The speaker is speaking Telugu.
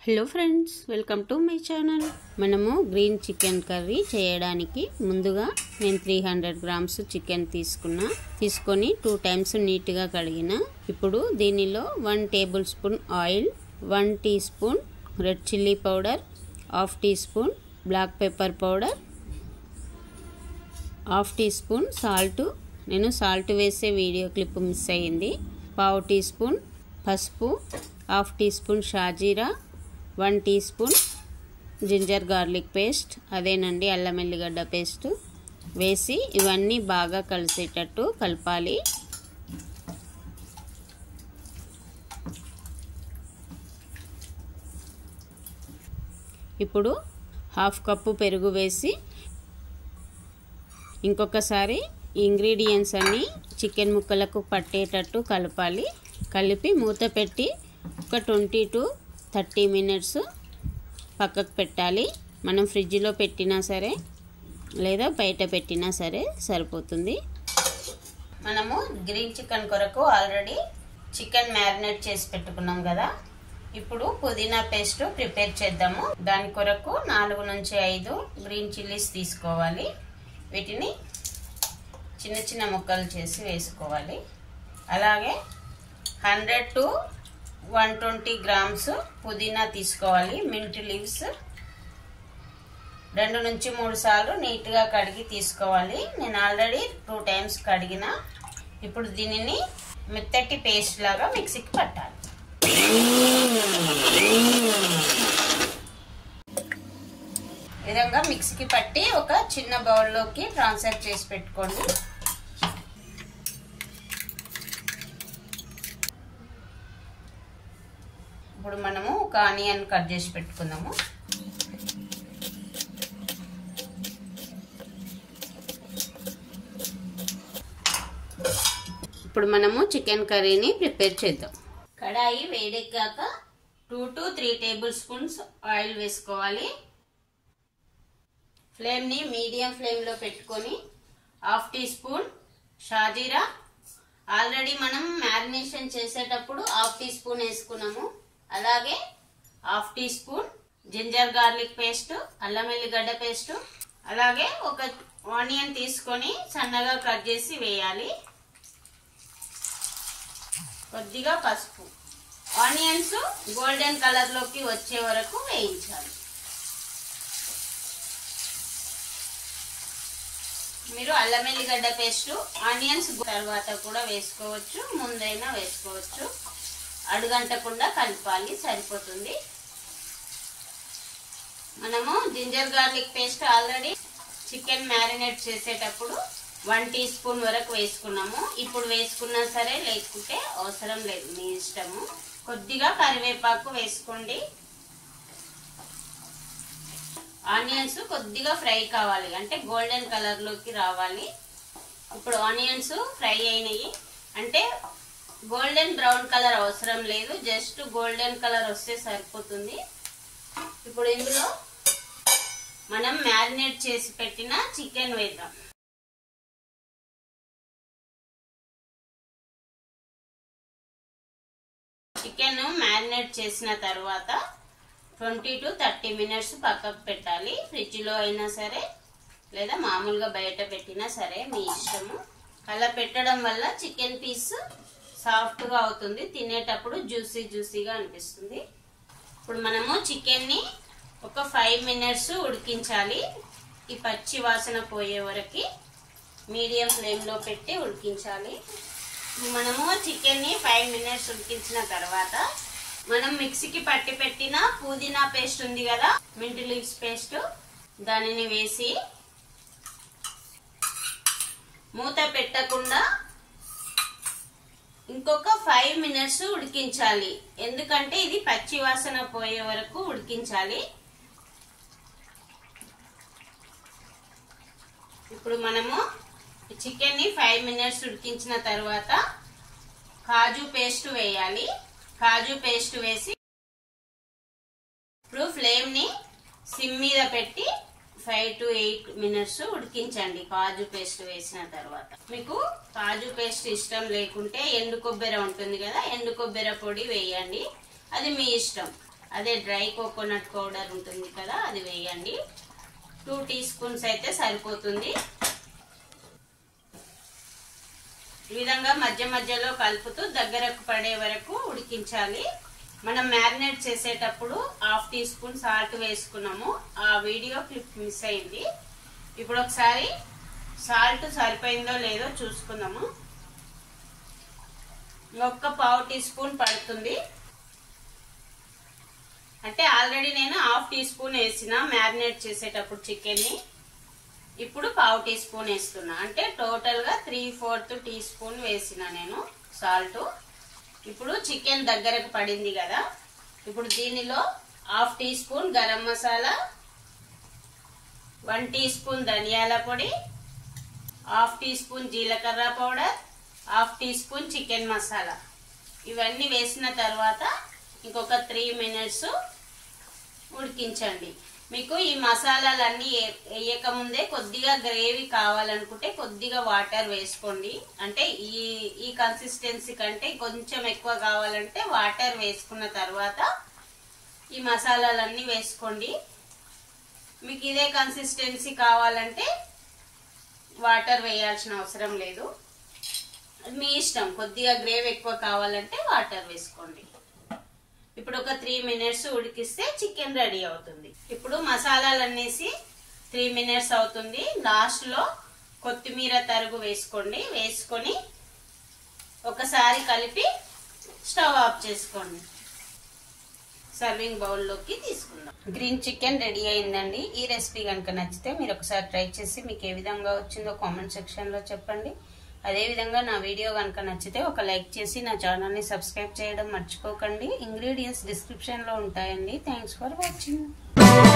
hello friends welcome to my channel మనము గ్రీన్ చికెన్ కర్రీ చేయడానికి ముందుగా నేను త్రీ హండ్రెడ్ గ్రామ్స్ చికెన్ తీసుకున్నా తీసుకొని టూ టైమ్స్ నీట్గా కడిగిన ఇప్పుడు దీనిలో one tablespoon oil one teaspoon red chilli powder half teaspoon black pepper powder half teaspoon salt నేను సాల్ట్ వేసే వీడియో క్లిప్ మిస్ అయ్యింది పావు టీ స్పూన్ పసుపు హాఫ్ టీ స్పూన్ షాజీరా one teaspoon ginger garlic paste అదేనండి అల్లం ఎల్లిగడ్డ పేస్ట్ వేసి ఇవన్నీ బాగా కలిసేటట్టు కలపాలి ఇప్పుడు హాఫ్ కప్పు పెరుగు వేసి ఇంకొకసారి ఇంగ్రీడియంట్స్ అన్నీ చికెన్ ముక్కలకు పట్టేటట్టు కలపాలి కలిపి మూత పెట్టి ఒక ట్వంటీ టు థర్టీ మినిట్స్ పక్కకు పెట్టాలి మనం ఫ్రిడ్జ్లో పెట్టినా సరే లేదా బయట పెట్టినా సరే సరిపోతుంది మనము గ్రీన్ చికెన్ కొరకు ఆల్రెడీ చికెన్ మ్యారినేట్ చేసి పెట్టుకున్నాం కదా ఇప్పుడు పుదీనా పేస్ట్ ప్రిపేర్ చేద్దాము దాని కొరకు నాలుగు నుంచి ఐదు గ్రీన్ చిల్లీస్ తీసుకోవాలి వీటిని చిన్న చిన్న ముక్కలు చేసి వేసుకోవాలి అలాగే hundred to one twenty grams పుదీనా తీసుకోవాలి మింట్ లీవ్స్ రెండు నుంచి మూడు సార్లు నీట్గా కడిగి తీసుకోవాలి నేను ఆల్రెడీ టూ టైమ్స్ కడిగిన ఇప్పుడు దీనిని మెత్తటి పేస్ట్ లాగా మిక్సీకి పట్టాలి విధంగా మిక్సీకి పట్టి ఒక చిన్న బౌల్లోకి ట్రాన్స్ఫర్ చేసి పెట్టుకోండి ఇప్పుడు మనము ఒక ఆనియన్ కట్ చేసి పెట్టుకుందాము ఇప్పుడు మనము చికెన్ కర్రీని ప్రిపేర్ చేద్దాం కడాయి వేడెక్కాక two to three tablespoons oil వేసుకోవాలి ఫ్లేమ్ని మీడియం ఫ్లేమ్లో పెట్టుకొని హాఫ్ టీ స్పూన్ షాజీరా ఆల్రెడీ మనం మ్యారినేషన్ చేసేటప్పుడు హాఫ్ టీ స్పూన్ వేసుకున్నాము అలాగే half teaspoon ginger garlic paste అల్లం వెల్లిగడ్డ పేస్ట్ అలాగే ఒక ఆనియన్ తీసుకొని సన్నగా కట్ చేసి వేయాలి కొద్దిగా పసుపు ఆనియన్స్ గోల్డెన్ కలర్లోకి వచ్చే వరకు వేయించాలి మీరు అల్లం ఎల్లిగడ్డ పేస్ట్ ఆనియన్స్ తర్వాత కూడా వేసుకోవచ్చు ముందైనా వేసుకోవచ్చు అడుగంటకుండా కలపాలి సరిపోతుంది మనము ginger garlic paste already chicken marinate చేసేటప్పుడు వన్ టీ స్పూన్ వరకు వేసుకున్నాము ఇప్పుడు వేసుకున్నా సరే లేకుంటే అవసరం లేదు మీ ఇష్టము కొద్దిగా కరివేపాకు వేసుకోండి ఆనియన్స్ కొద్దిగా ఫ్రై కావాలి అంటే గోల్డెన్ కలర్లోకి రావాలి ఇప్పుడు ఆనియన్స్ ఫ్రై అయినాయి అంటే గోల్డెన్ బ్రౌన్ కలర్ అవసరం లేదు జస్ట్ గోల్డెన్ కలర్ వస్తే సరిపోతుంది ఇప్పుడు ఇందులో మనం మ్యారినేట్ చేసి పెట్టిన చికెన్ వేద్దాం చికెన్ మ్యారినేట్ చేసిన తర్వాత ట్వంటీ టు థర్టీ మినిట్స్ పక్కకు పెట్టాలి ఫ్రిడ్జ్లో అయినా సరే లేదా మామూలుగా బయట పెట్టినా సరే మీ ఇష్టము అలా పెట్టడం వల్ల చికెన్ పీస్ సాఫ్ట్గా అవుతుంది తినేటప్పుడు జ్యూసీ జ్యూసీగా అనిపిస్తుంది ఇప్పుడు మనము చికెన్ని ఒక ఫైవ్ మినిట్స్ ఉడికించాలి ఈ పచ్చి వాసన పోయే వరకు మీడియం ఫ్లేమ్లో పెట్టి ఉడికించాలి మనము చికెన్ని ఫైవ్ మినిట్స్ ఉడికించిన తర్వాత మనం మిక్సీకి పట్టి పెట్టిన పుదీనా పేస్ట్ ఉంది కదా మింట్ లీవ్స్ పేస్ట్ దానిని వేసి మూత పెట్టకుండా ఇంకొక ఫైవ్ మినిట్స్ ఉడికించాలి ఎందుకంటే ఇది పచ్చి వాసన పోయే వరకు ఉడికించాలి ఇప్పుడు మనము చికెన్ని ఫైవ్ మినిట్స్ ఉడికించిన తర్వాత కాజు పేస్ట్ వేయాలి కాజు పేస్ట్ వేసి ఇప్పుడు ఫ్లేమ్ని సిమ్ మీద పెట్టి ఫైవ్ టు ఎయిట్ మినిట్స్ ఉడికించండి కాజు పేస్ట్ వేసిన తర్వాత మీకు కాజు పేస్ట్ ఇష్టం లేకుంటే ఎండు కొబ్బరి ఉంటుంది కదా ఎండు కొబ్బరి పొడి వేయండి అది మీ ఇష్టం అదే డ్రై కోకోనట్ పౌడర్ ఉంటుంది కదా అది వేయండి టూ టీ స్పూన్స్ అయితే సరిపోతుంది ఈ విధంగా మధ్య మధ్యలో కలుపుతూ దగ్గరకు పడే వరకు ఉడికించాలి మనం మ్యారినేట్ చేసేటప్పుడు హాఫ్ టీ స్పూన్ సాల్ట్ వేసుకున్నాము ఆ వీడియో క్లిప్ మిస్ అయింది ఇప్పుడు ఒకసారి సాల్ట్ సరిపోయిందో లేదో చూసుకుందాము ఒక్క పావు టీ స్పూన్ పడుతుంది అంటే ఆల్రెడీ నేను హాఫ్ టీ స్పూన్ వేసిన మ్యారినేట్ చేసేటప్పుడు చికెన్ని ఇప్పుడు పావు టీ స్పూన్ వేస్తున్నా అంటే టోటల్గా త్రీ ఫోర్త్ టీ స్పూన్ వేసిన నేను సాల్ట్ ఇప్పుడు చికెన్ దగ్గరకు పడింది కదా ఇప్పుడు దీనిలో half teaspoon garam masala one teaspoon ధనియాల పొడి హాఫ్ టీ స్పూన్ జీలకర్ర powder half teaspoon chicken masala ఇవన్నీ వేసిన తర్వాత ఇంకొక త్రీ మినిట్స్ ఉడికించండి మీకు ఈ మసాలాలన్నీ వేయక ముందే కొద్దిగా గ్రేవీ కావాలనుకుంటే కొద్దిగా వాటర్ వేసుకోండి అంటే ఈ ఈ కన్సిస్టెన్సీ కంటే కొంచెం ఎక్కువ కావాలంటే వాటర్ వేసుకున్న తర్వాత ఈ మసాలాలన్నీ వేసుకోండి మీకు ఇదే కన్సిస్టెన్సీ కావాలంటే వాటర్ వేయాల్సిన అవసరం లేదు మీ ఇష్టం కొద్దిగా గ్రేవీ ఎక్కువ కావాలంటే వాటర్ వేసుకోండి ఇప్పుడు ఒక త్రీ మినిట్స్ ఉడికిస్తే చికెన్ రెడీ అవుతుంది ఇప్పుడు మసాలాలు అనేసి త్రీ మినిట్స్ అవుతుంది లాస్ట్ లో కొత్తిమీర తరుగు వేసుకోండి వేసుకొని ఒకసారి కలిపి స్టవ్ ఆఫ్ చేసుకోండి సర్వింగ్ బౌల్లోకి తీసుకుందాం గ్రీన్ చికెన్ రెడీ అయిందండి ఈ రెసిపీ కనుక నచ్చితే మీరు ఒకసారి ట్రై చేసి మీకు ఏ విధంగా వచ్చిందో కామెంట్ సెక్షన్లో చెప్పండి అదేవిధంగా నా వీడియో కనుక నచ్చితే ఒక లైక్ చేసి నా ఛానల్ని సబ్స్క్రైబ్ చేయడం మర్చిపోకండి ఇంగ్రీడియంట్స్ డిస్క్రిప్షన్లో ఉంటాయండి థ్యాంక్స్ ఫర్ వాచింగ్